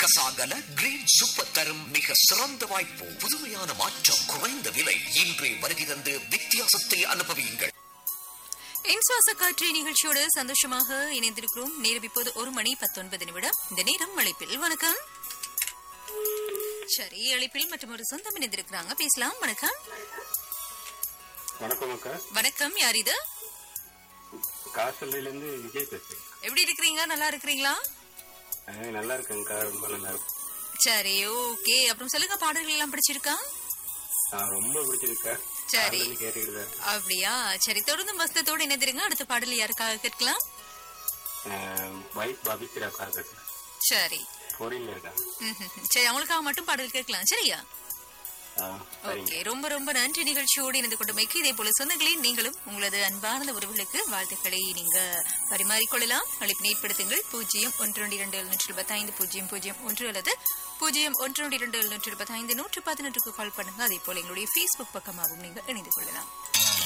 Kasagala green super தரும் மிக சிறந்த வாய்ப்பு புதுமையான மாற்றம் குறைந்த விலை இன்றே வருகை தந்து வித்தியாசத்தை அனுபவியுங்கள் இன்சுவாச காற்று நிகழ்ச்சியோடு சந்தோஷமாக இணைந்திருக்கிறோம் நேரம் இப்போது ஒரு மணி பத்தொன்பது நிமிடம் இந்த நேரம் அழைப்பில் வணக்கம் சரி அழைப்பில் மற்றும் ஒரு சொந்தம் இணைந்திருக்கிறாங்க பேசலாம் வணக்கம் வணக்கம் அக்கா வணக்கம் யார் இது காசல்ல இருந்து விஜய் பேசுறேன் எப்படி இருக்கிறீங்க நல்லா இருக்கிறீங்களா ஆ, நல்லா இருக்கேங்க்கா ரொம்ப நல்லா இருக்கும் சரி ஓகே அப்புறம் சொல்லுங்க பாடல்கள் எல்லாம் பிடிச்சிருக்கா நான் ரொம்ப பிடிச்சிருக்கா சரி. கேட்டுக்கிட்டு தான் இருக்கேன். அப்படியா சரி தொடர்ந்து மஸ்தத்தோடு இணைந்திருங்க அடுத்த பாடல் யாருக்காக கேட்கலாம் ஆ, வைஃப் பபித்ராக்கா இருக்கேன் சரி ஃபோரின்ல இருக்காங்க ம்ஹும். சரி அவங்களுக்காக மட்டும் பாடல் கேட்கலாம் சரியா ஆ, சரிங்க ஓகே ரொம்ப ரொம்ப நன்றி நிகழ்ச்சியோடு இணைந்து கொண்டமைக்கு இதே போல சொந்தங்களே நீங்களும் உங்களது அன்பார்ந்த உறவுகளுக்கு வாழ்த்துக்களை நீங்க பரிமாறிக்கொள்ளலாம் அழைப்பு ஏற்படுத்துங்கள் பூஜ்ஜியம் ஒன்று ரெண்டு இரண்டு எழுநூற்றி இருபத்தைந்து பூஜ்ஜியம் பூஜ்ஜியம் ஒன்று அல்லது பூஜ்ஜியம் ஒன்று ரெண்டு இரண்டு எழுநூற்றி இருபத்தைந்து நூற்று பதினொன்றுக்கு கால் பண்ணுங்க அதே போல எங்களுடைய ஃபேஸ்புக் பக்கமாகவும் நீங்க இணைந்து கொள்ளலாம்